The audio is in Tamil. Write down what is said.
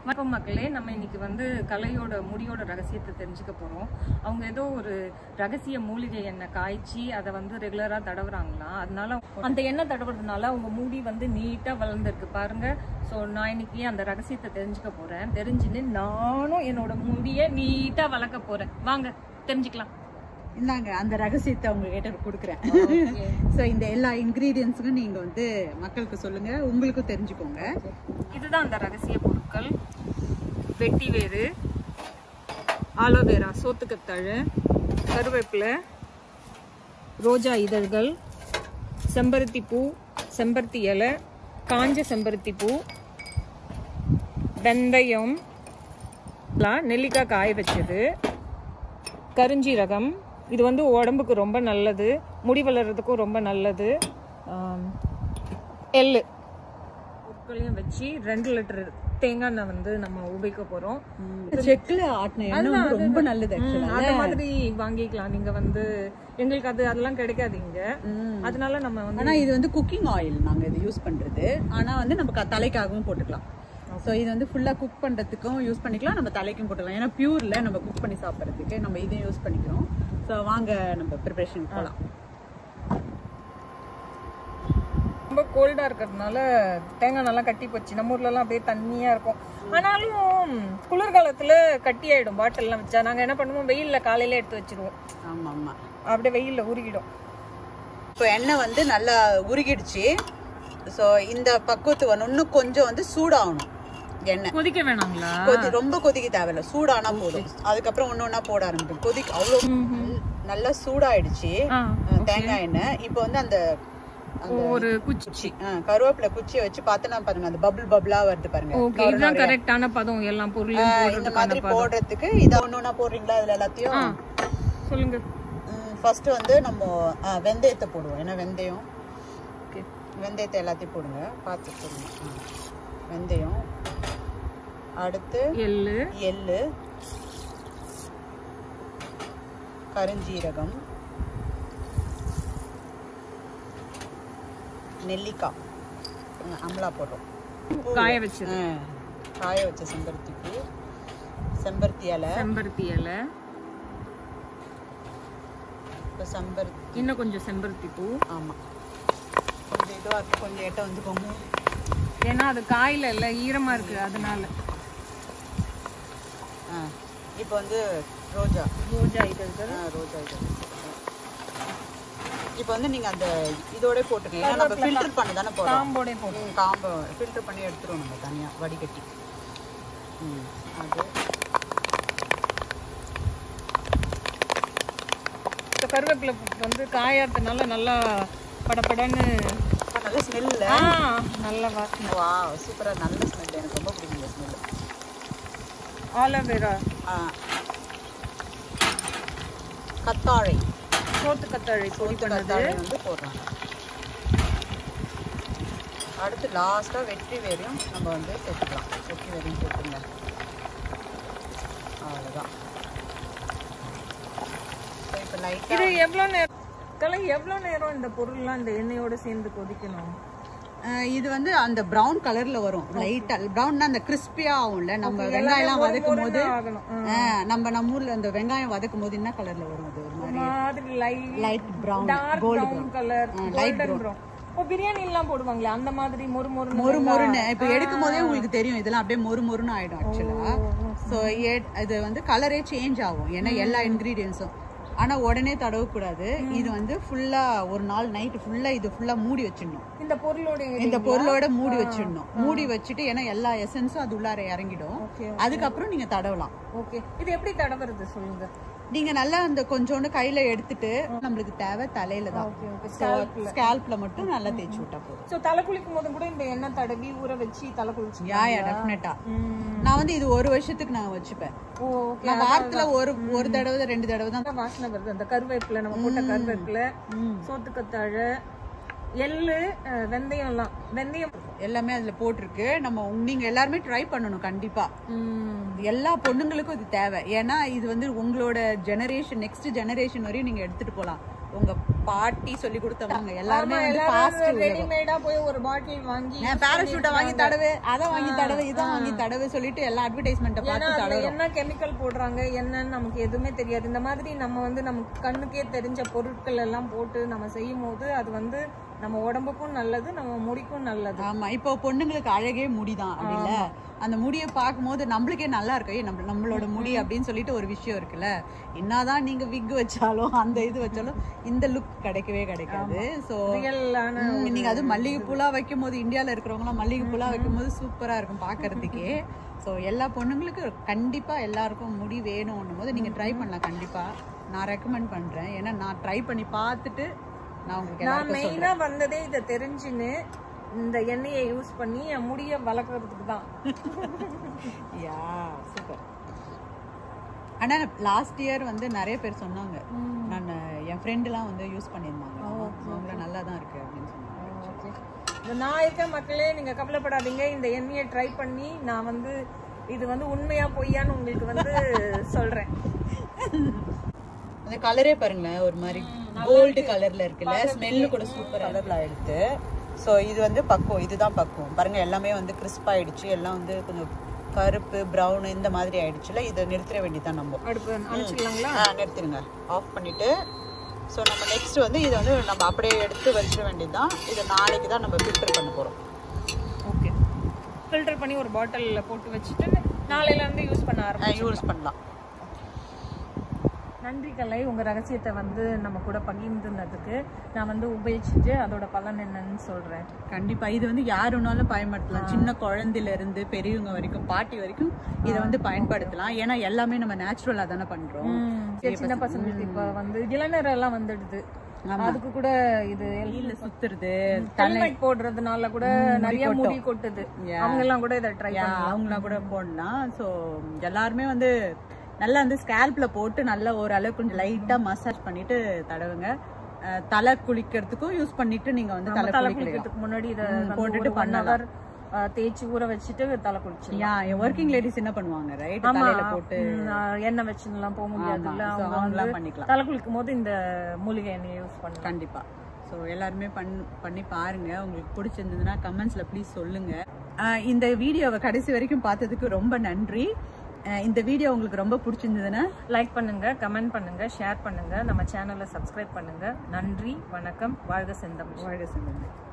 வணக்கம் மக்களே நம்ம இன்னைக்கு வந்து கலையோட முடியோட ரகசியத்தை தெரிஞ்சுக்க போறோம் அவங்க ஏதோ ஒரு ரகசிய மூலிகை எண்ணெய் காய்ச்சி அதை வந்து ரெகுலரா தடவுறாங்களாம் அதனால அந்த எண்ணெய் தடவுறதுனால அவங்க முடி வந்து நீட்டா வளர்ந்துருக்கு பாருங்க ஸோ நான் இன்னைக்கு அந்த ரகசியத்தை தெரிஞ்சுக்க போறேன் தெரிஞ்சுன்னு நானும் என்னோட முடியை நீட்டா வளர்க்க போறேன் வாங்க தெரிஞ்சுக்கலாம் இந்தாங்க அந்த ரகசியத்தை உங்ககிட்ட கொடுக்குறேன் ஸோ இந்த எல்லா இன்க்ரீடியன்ஸுக்கும் நீங்க வந்து மக்களுக்கு சொல்லுங்க உங்களுக்கும் தெரிஞ்சுக்கோங்க இதுதான் அந்த ரகசிய பொருட்கள் வெட்டி வேறு ஆலோவேரா சோத்துக்கத்தாழை கருவேப்பிலை ரோஜா இதழ்கள் செம்பருத்தி பூ செம்பருத்தி இலை காஞ்ச செம்பருத்தி பூ வெந்தயம் எல்லாம் நெல்லிக்காய் காய வச்சது கருஞ்சீரகம் இது வந்து உடம்புக்கு ரொம்ப நல்லது முடி வளர்றதுக்கும் ரொம்ப நல்லது ஆம், எள்ளு பொருட்களையும் வச்சு ரெண்டு லிட்டர் தேங்காய் எண்ணெய் வந்து நம்ம உபயோகிக்க போறோம் செக்ல ஆட்டின எண்ணெய் வந்து ரொம்ப நல்லது ஆக்சுவலா அந்த மாதிரி வாங்கிக்கலாம் நீங்க வந்து எங்களுக்கு அது அதெல்லாம் கிடைக்காது இங்க அதனால நம்ம வந்து ஆனா இது வந்து குக்கிங் ஆயில் நாங்க இது யூஸ் பண்றது ஆனா வந்து நம்ம க- தலைக்காகவும் போட்டுக்கலாம் ஸோ இது வந்து ஃபுல்லா குக் பண்றதுக்கும் யூஸ் பண்ணிக்கலாம் நம்ம தலைக்கும் போட்டுக்கலாம் ஏன்னா பியூர்ல நம்ம குக் பண்ணி சாப்பிட்றதுக்கு நம்ம இதையும் யூஸ் பண்ணிக்கிறோம் ஸோ வாங்க நம்ம ப்ரிப்பரேஷன் போகலாம் ரொம்ப கோல்டா இருக்கிறதுனால தேங்காய் நல்லா கட்டி போச்சு நம்ம ஊர்ல எல்லாம் அப்படியே தண்ணியா இருக்கும் ஆனாலும் குளிர்காலத்துல கட்டி ஆயிடும் பாட்டில் எல்லாம் வச்சா நாங்க என்ன பண்ணுவோம் வெயில்ல காலையில எடுத்து வச்சிருவோம் ஆமா ஆமா அப்படியே வெயில்ல உருகிடும் இப்போ எண்ணெய் வந்து நல்லா உருகிடுச்சு ஸோ இந்த பக்குவத்து வரணும் இன்னும் கொஞ்சம் வந்து சூடாகணும் எண்ணெய் கொதிக்க வேணாங்களா கொதி ரொம்ப கொதிக்க தேவையில்ல சூடானா போதும் அதுக்கப்புறம் ஒன்று ஒன்றா போட ஆரம்பிக்கும் கொதிக்க அவ்வளோ நல்லா சூடாயிடுச்சு ஆ, அஹ், தேங்காய் எண்ணெய் இப்போ வந்து அந்த அந்த ஒரு குச்சி அஹ், கருவேப்பிலை குச்சியை வச்சு பார்த்தனா பாருங்க அந்த பபிள் பபிளா வருது பாருங்க ஓகே இதுதான் கரெக்டான பதம் எல்லாம் பொருளையும் அஹ், இந்த மாதிரி போடுறதுக்கு இதை ஒன்று ஒன்றா போடுறீங்களா இதுல எல்லாத்தையும் சொல்லுங்க ஃபர்ஸ்ட் வந்து நம்ம அஹ், வெந்தயத்தை போடுவோம் ஏன்னா வெந்தயம் ஓகே வெந்தயத்தை எல்லாத்தையும் போடுங்க பார்த்து போடுங்க ஆ. வெந்தயம் அடுத்து எள்ளு எள்ளு கருஞ்சீரகம் நெல்லிக்காய் ம், அமலா போடுறோம் காய வச்சது ஆ, காய வச்ச செம்பருத்தி பூ செம்பருத்தி இலை செம்பருத்தி இலை இப்போ செம்பருத்தி இன்னும் கொஞ்சம் செம்பருத்தி பூ ஆமாம் கொஞ்சம் இதுவாக இருக்கு கொஞ்சம் எட்ட வந்துக்கோங்க ஏன்னா அது காயில இல்ல ஈரமா இருக்கு அதனால ஆ இப்போ வந்து ரோஜா ரோஜா இதழ்கள் ஆ, ரோஜா இது இப்போ வந்து நீங்க அந்த இதோட போட்டுங்க ஏன்னா நம்ம ஃபில்டர் பண்ணி தானே போறோம் காம்போடே போடும் ம், காம்பு ஃபில்டர் பண்ணி எடுத்துருவோம் நம்ம தனியா வடிகட்டி ம் அது இந்த கருவேப்பிலை வந்து காயறதுனால நல்லா படபடன்னு இப்போ நல்ல ஸ்மெல்ல ஆ, நல்ல வாசனை வா சூப்பரா நல்ல ஸ்மெல் எனக்கு ரொம்ப பிடிக்கும் இந்த ஸ்மெல் ஆலோவேரா கத்தாழை சோத்து கத்தாழை பொடி பண்ணது கத்தாழை வந்து போடுறாங்க அடுத்து லாஸ்ட்டாக வெற்றி வேரையும் நம்ம வந்து சேர்த்துக்கலாம் வெற்றி வேரையும் போட்டுங்க அவ்வளோதான் இப்போ லைட்டாக இது எவ்வளவு நேரம் கலை எவ்வளவு நேரம் இந்த பொருள்லாம் இந்த எண்ணெயோட சேர்ந்து கொதிக்கணும் இது வந்து அந்த பிரவுன் கலர்ல வரும் லைட்டா பிரவுன்னா அந்த கிறிஸ்பியா ஆகும்ல நம்ம வெங்காயம்லாம் வதக்கும் போது ஆகணும் ஆ. ஆ, நம்ம நம்ம ஊர்ல அந்த வெங்காயம் வதக்கும் போது என்ன கலர்ல வரும் அது ஒரு மாதிரி மாதிரி light light brown dark gold brown colour golden brown oh biryani எல்லாம் போடுவாங்களே அந்த மாதிரி மொறு மொறு மொறு மொறுன்னு இப்ப எடுக்கும் போதே உங்களுக்கு தெரியும் இதெல்லாம் அப்படியே மொறு மொறுன்னு ஆயிடும் ஆக்சுவலா சோ இது வந்து கலரே சேஞ்ச் ஆகும் ஏன்னா எல்லா இன்கிரீடியன்ஸும் ஆனா உடனே தடவக்கூடாது இது வந்து ஃபுல்லா ஒரு நாள் நைட் ஃபுல்லா இது ஃபுல்லா மூடி வச்சிடணும் இந்த பொருளோட இந்த பொருளோட மூடி வச்சிடணும் மூடி வச்சுட்டு ஏன்னா எல்லா எசன்ஸும் அது உள்ளார இறங்கிடும் Okay, அதுக்கப்புறம் நீங்க தடவலாம் ஓகே இது எப்படி தடவுறது சொல்லுங்க நீங்க நல்லா அந்த கொஞ்சோண்டு கையில எடுத்துட்டு நம்மளுக்கு தேவை தலையில தான் ஓகே ஓகே ஸ்கேல்ப்ல மட்டும் நல்லா தேய்ச்சி விட்டா போதும் சோ தலை குளிக்கும் போது கூட இந்த எண்ணெய் தடவி ஊற வச்சு தலை குளிச்சு யா யா டெஃபினட்டா நான் வந்து இது ஒரு வருஷத்துக்கு நான் வச்சுப்பேன் ஓ ஓகே நான் வாரத்துல ஒரு ஒரு தடவை ரெண்டு தடவை தான் வாசனை வருது அந்த கருவேப்பிலை நம்ம போட்ட கருவேப்பிலை சோத்துக்கத்தாழை எள்ளு அஹ், வெந்தயம் எல்லாம் வெந்தயம் எல்லாமே அதுல போட்டிருக்கு நம்ம உங்க- நீங்க எல்லாருமே ட்ரை பண்ணணும் கண்டிப்பா ம், எல்லா பொண்ணுங்களுக்கும் இது தேவை ஏன்னா இது வந்து உங்களோட ஜெனரேஷன் நெக்ஸ்ட் ஜெனரேஷன் வரையும் நீங்க எடுத்துட்டு போலாம் உங்க பாட்டி சொல்லி கொடுத்தவங்க எல்லாருமே வந்து ஃபாஸ்ட் ரெடிமேடா போய் ஒரு பாட்டில் வாங்கி நான் பேராஷூட்டை வாங்கி தடவு அதை வாங்கி தடவு இதை வாங்கி தடவு சொல்லிட்டு எல்லா அட்வர்டைஸ்மெண்ட்டை ஏன்னா பார்த்து அதுல தடவு என்ன கெமிக்கல் போடுறாங்க என்னன்னு நமக்கு எதுவுமே தெரியாது இந்த மாதிரி நம்ம வந்து நமக்கு கண்ணுக்கே தெரிஞ்ச பொருட்கள் எல்லாம் போட்டு நம்ம செய்யும் போது அது வந்து நம்ம உடம்புக்கும் நல்லது நம்ம முடிக்கும் நல்லது ஆமா இப்போ பொண்ணுங்களுக்கு அழகே முடிதான் அப்படில்ல அந்த முடியை பார்க்கும்போது நம்மளுக்கே நல்லா இருக்கு ஏய், நம்ம நம்மளோட முடி அப்படின்னு சொல்லிட்டு ஒரு விஷயம் இருக்குல்ல என்னதான் நீங்க விக் வச்சாலும் அந்த இது வச்சாலும் இந்த லுக் கிடைக்கவே கிடைக்காது சோ ரியலான நீங்க அது மல்லிகைப்பூலாம் வைக்கும் போது இந்தியால இருக்கிறவங்களாம் மல்லிகைப்பூலாம் வைக்கும் போது சூப்பரா இருக்கும் பாக்குறதுக்கே சோ எல்லா பொண்ணுங்களுக்கும் கண்டிப்பா எல்லாருக்கும் முடி வேணும்னும் போது நீங்க ட்ரை பண்ணலாம் கண்டிப்பா நான் ரெக்கமெண்ட் பண்றேன் ஏன்னா நான் ட்ரை பண்ணி பார்த்துட்டு நான் உங்களுக்கு நான் எல்லாருக்கும் மெயினா வந்ததே இதை தெரிஞ்சுன்னு இந்த எண்ணெயை யூஸ் பண்ணி என் முடிய வளர்க்கறதுக்கு தான் யா சூப்பர் ஆனா லாஸ்ட் இயர் வந்து நிறைய பேர் சொன்னாங்க நான் என் ஃப்ரெண்டுலாம் வந்து யூஸ் பண்ணியிருந்தாங்க அவங்கள நல்லா தான் இருக்கு அப்படின்னு சொன்னாங்க ஓகே இந்த நான் இருக்க மக்களே நீங்க கவலைப்படாதீங்க இந்த எண்ணெயை ட்ரை பண்ணி நான் வந்து இது வந்து உண்மையா பொய்யான்னு உங்களுக்கு வந்து சொல்றேன் அந்த கலரே பாருங்களேன் ஒரு மாதிரி கோல்டு கலர்ல இருக்குல்ல ஸ்மெல்லு கூட சூப்பர் கலர்ல ஆயிடுது ஸோ இது வந்து பக்குவம் இதுதான் பக்குவம் பாருங்க எல்லாமே வந்து கிறிஸ்ப் ஆயிடுச்சு எல்லாம் வந்து கொஞ்சம் கருப்பு ப்ரௌன் இந்த மாதிரி ஆயிடுச்சுல இதை நிறுத்திட வேண்டியதான் நம்ம அடுப்பு அனுப்பிச்சிக்கலாங்களா ஆ நிறுத்திடுங்க ஆஃப் பண்ணிட்டு ஸோ நம்ம நெக்ஸ்ட் வந்து இதை வந்து நம்ம அப்படியே எடுத்து வச்சிட வேண்டியதுதான் இதை நாளைக்கு தான் நம்ம ஃபில்டர் பண்ண போகிறோம் ஓகே ஃபில்டர் பண்ணி ஒரு பாட்டிலில் போட்டு வச்சுட்டு நாளையில இருந்து யூஸ் பண்ண ஆரம்பிச்சு யூஸ் பண்ணலாம் நன்றி கலை உங்க ரகசியத்தை வந்து நம்ம கூட பகிர்ந்துனதுக்கு நான் வந்து உபயோகிச்சுட்டு அதோட பலன் என்னன்னு சொல்றேன் கண்டிப்பா இது வந்து யார் வேணாலும் பயன்படுத்தலாம் சின்ன குழந்தையில இருந்து பெரியவங்க வரைக்கும் பாட்டி வரைக்கும் இதை வந்து பயன்படுத்தலாம் ஏன்னா எல்லாமே நம்ம நேச்சுரலா தானே பண்றோம் சரி, சின்ன பசங்களுக்கு இப்ப வந்து இளநீர் எல்லாம் வந்துடுது அதுக்கு கூட இது வெயில்ல சுத்துறது ஹெல்மெட் போடுறதுனால கூட நிறைய முடி கொட்டுது அவங்க எல்லாம் கூட இதை ட்ரை அவங்களாம் கூட போடலாம் ஸோ எல்லாருமே வந்து நல்லா வந்து ஸ்கேல்ப்ல போட்டு நல்லா ஓரளவுக்கு கொஞ்சம் லைட்டா மசாஜ் பண்ணிட்டு தடவுங்க அஹ் தலை குளிக்கிறதுக்கும் யூஸ் பண்ணிட்டு நீங்க வந்து தலை தலை குளிக்கலாம் குளிக்கிறதுக்கு முன்னாடி இதை போட்டுட்டு ஒன் ஹவர் தேய்ச்சி ஊற வச்சுட்டு தலை குளிச்சு யா ஒர்க்கிங் லேடிஸ் என்ன பண்ணுவாங்க ரைட் தலையில போட்டு எண்ணெய் வச்சுலாம் போக முடியாதுல்ல so அவங்க அவங்களாம் வந்து பண்ணிக்கலாம் தலை குளிக்கும் போது இந்த மூலிகை எண்ணெயை யூஸ் பண்ணலாம் கண்டிப்பா ஸோ எல்லாருமே பண் பண்ணி பாருங்க உங்களுக்கு பிடிச்சிருந்ததுன்னா கமெண்ட்ஸ்ல ப்ளீஸ் சொல்லுங்க அஹ் இந்த வீடியோவை கடைசி வரைக்கும் பார்த்ததுக்கு ரொம்ப நன்றி அஹ் இந்த வீடியோ உங்களுக்கு ரொம்ப பிடிச்சிருந்ததுன்னா லைக் பண்ணுங்க கமெண்ட் பண்ணுங்க ஷேர் பண்ணுங்க நம்ம சேனலை சப்ஸ்கிரைப் பண்ணுங்க நன்றி வணக்கம் வாழ்க செந்தமிழ் வாழ்க சொல்லுங்க